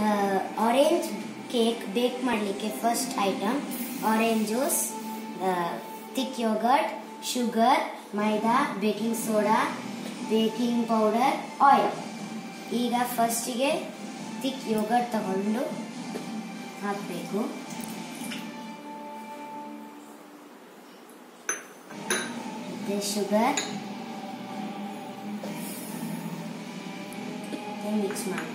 orange cake bake ಮಾಡಲಿಕ್ಕೆ first item orange juice thick yogurt sugar maida baking soda baking powder oil ಈಗ ಫಸ್ಟಿಗೆ thick yogurt ತಗೊಂಡು ಹಾಕಬೇಕು ಮತ್ತೆ ಶುಗರ್ ಮಿಕ್ಸ್ ಮಾಡಬೇಕು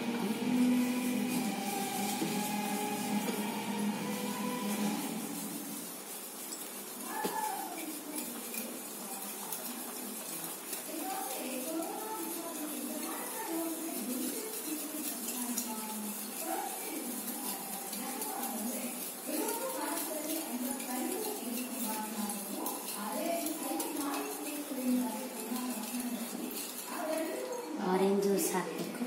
ಆರೆಂಜ್ ಜ್ಯೂಸ್ ಹಾಕಬೇಕು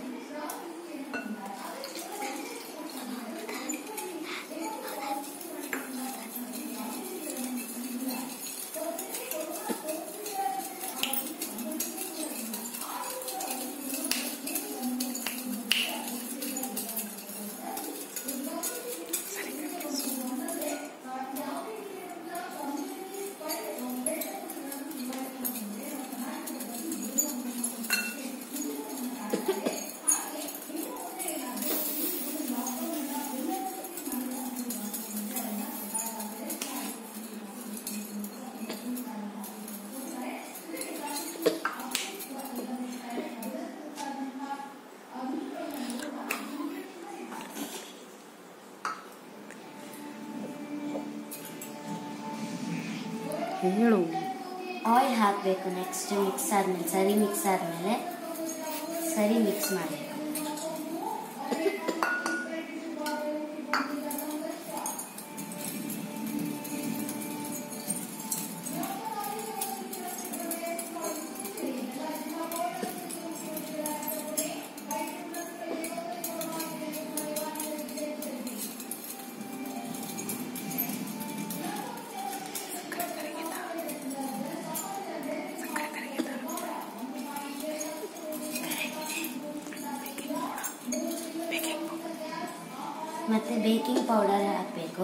ಹೇಳು ಆಯಿಲ್ ಹಾಕಬೇಕು ನೆಕ್ಸ್ಟ್ ಮಿಕ್ಸ್ ಆದಮೇಲೆ ಸರಿ ಮಿಕ್ಸ್ ಆದಮೇಲೆ ಸರಿ ಮಿಕ್ಸ್ ಮಾಡಬೇಕು ಮತ್ತೆ ಬೇಕಿಂಗ್ ಪೌಡರ್ ಹಾಕಬೇಕು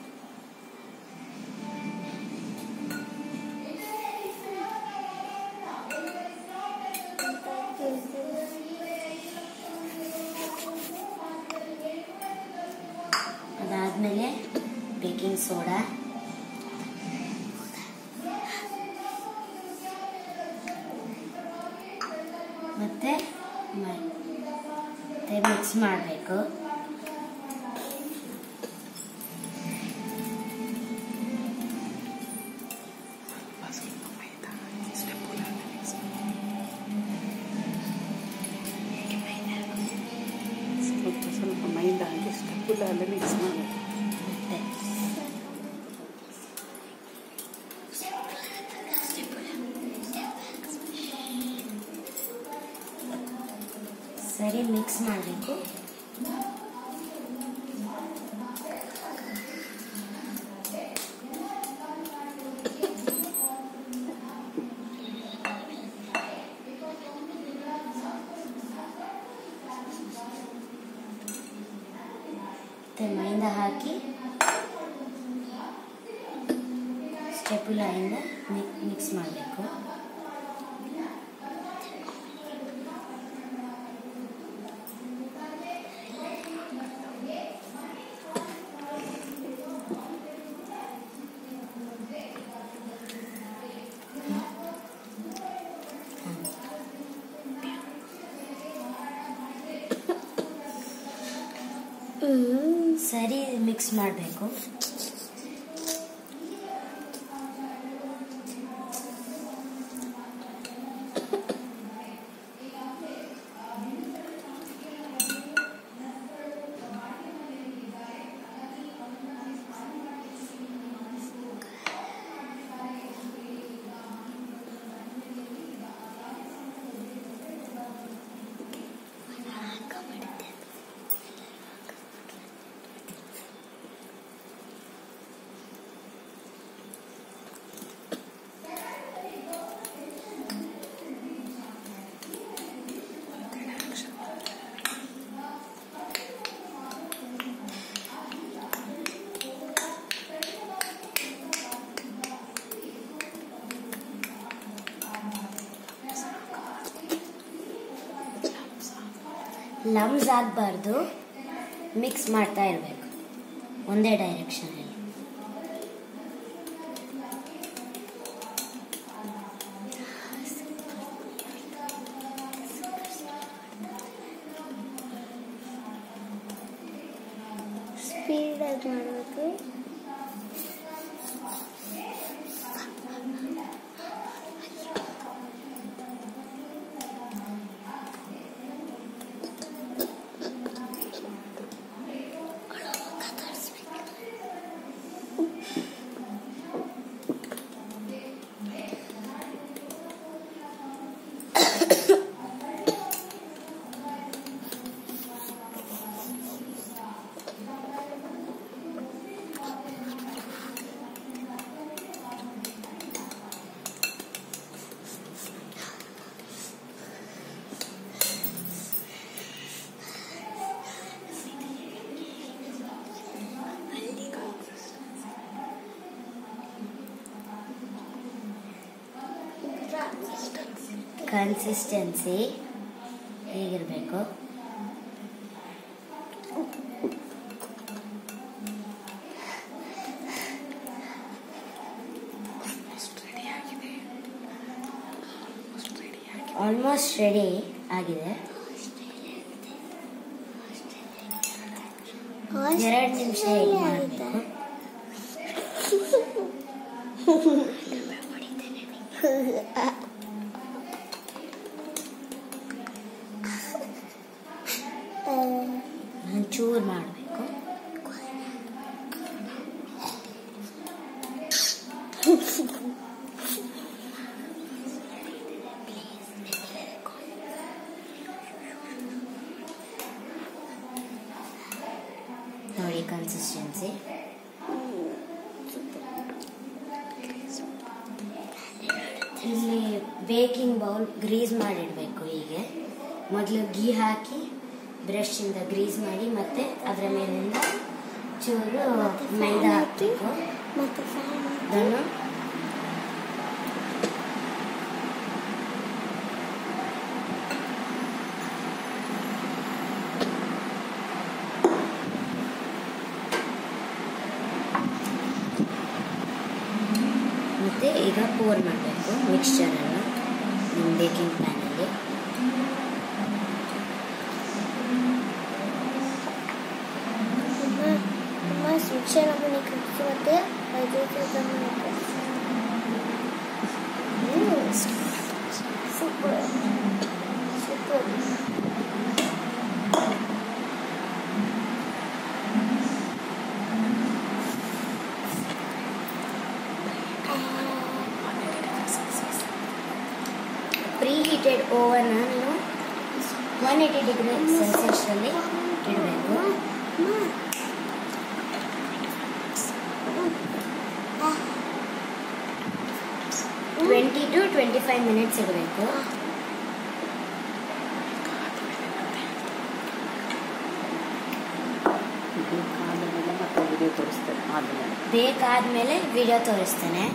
ಅದಾದಮೇಲೆ ಬೇಕಿಂಗ್ ಸೋಡಾ ಮತ್ತೆ ಮತ್ತೆ ಮಿಕ್ಸ್ ಮಾಡಬೇಕು ಸ್ವಲ್ಪ ಸ್ವಲ್ಪ ಮೈದಾ ಹಾಕಿ ಸ್ಟೆಪ್ಪುಲ್ಲ ಎಲ್ಲ ಮಿಕ್ಸ್ ಮಾಡಿ ಮತ್ತೆ ಸರಿ ಮಿಕ್ಸ್ ಮಾಡಬೇಕು ಮತ್ತೆ ಮೈದಾ ಹಾಕಿ ಸ್ಟೆಪುಲಾಯಿಂದ ಮಿಕ್ಸ್ ಮಾಡಬೇಕು ಸರಿ ಮಿಕ್ಸ್ ಮಾಡಬೇಕು ಲಮ್ಸ್ ಆಗಬಾರ್ದು ಮಿಕ್ಸ್ ಮಾಡ್ತಾ ಇರಬೇಕು ಒಂದೇ ಡೈರೆಕ್ಷನಲ್ಲಿ ಸ್ಪೀಡಾಗಿ ಮಾಡಬೇಕು ಕನ್ಸಿಸ್ಟೆನ್ಸಿ ಹೇಗಿರಬೇಕು ಆಲ್ಮೋಸ್ಟ್ ರೆಡಿ ಆಗಿದೆ ಎರಡು ನಿಮಿಷ ಹೇಗೆ ಮಾಡಬೇಕು ಒಂಚೂರು ಮಾಡಬೇಕು ನೋಡಿ ಕನ್ಸಿಸ್ಟೆನ್ಸಿ ಇಲ್ಲಿ ಬೇಕಿಂಗ್ ಬೌಲ್ ಗ್ರೀಸ್ ಮಾಡಿಡಬೇಕು ಹೀಗೆ ಮೊದಲು ಗೀ ಹಾಕಿ ಬ್ರಷಿಂದ ಗ್ರೀಸ್ ಮಾಡಿ ಮತ್ತೆ ಅದರ ಮೇಲಿಂದ ಚೂರು ಮೈದಾ ಹಾಕಬೇಕು ಮತ್ತೆ ಫ್ರೈ ಮಾಡಿ ಅದನ್ನು ಮತ್ತೆ ಈಗ ಪೋರ್ ಮಾಡಬೇಕು ಮಿಕ್ಸ್ಚರನ್ನು ನಿಮ್ಮ ಬೇಕಿಂಗ್ ಪ್ಯಾನಲ್ಲಿ ಅಮ್ಮ ಅಮ್ಮ ಶಿಕ್ಷಣ ಮನೆ ಕಲಿಸಿ ಮತ್ತೆ ಐದು ಮನೆ ಕಲಿಸಿ ಸೂಪರ್ ಸೂಪರ್ ಪ್ರೀ ಹೀಟೆಡ್ ಓವನ್ನ ನೀವು ಒನ್ ಏಯ್ಟಿ ಡಿಗ್ರಿ ಸೆಲ್ಸಿಯಸ್ಸಲ್ಲಿ ಇಡಬೇಕು twenty to twenty five minutes ಇಡಬೇಕು ಇದು ಆದಮೇಲೆ ಮತ್ತೆ ವಿಡಿಯೋ ತೋರಿಸ್ತೇನೆ ಆದಮೇಲೆ ಬೇಕಾದ್ಮೇಲೆ ವಿಡಿಯೋ ತೋರಿಸ್ತೇನೆ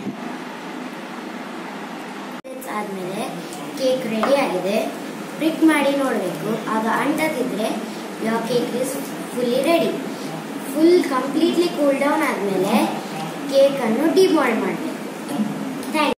ಆದಮೇಲೆ ಕೇಕ್ ರೆಡಿ ಆಗಿದೆ ಪ್ರಿಕ್ ಮಾಡಿ ನೋಡಬೇಕು ಆಗ ಅಂಟದಿದ್ರೆ ಯಾವ cake is fully ready full completely cool down ಆದಮೇಲೆ ಕೇಕನ್ನು ಡಿಮಾಲ್ಡ್ ಮಾಡಬೇಕು ಥ್ಯಾಂಕ್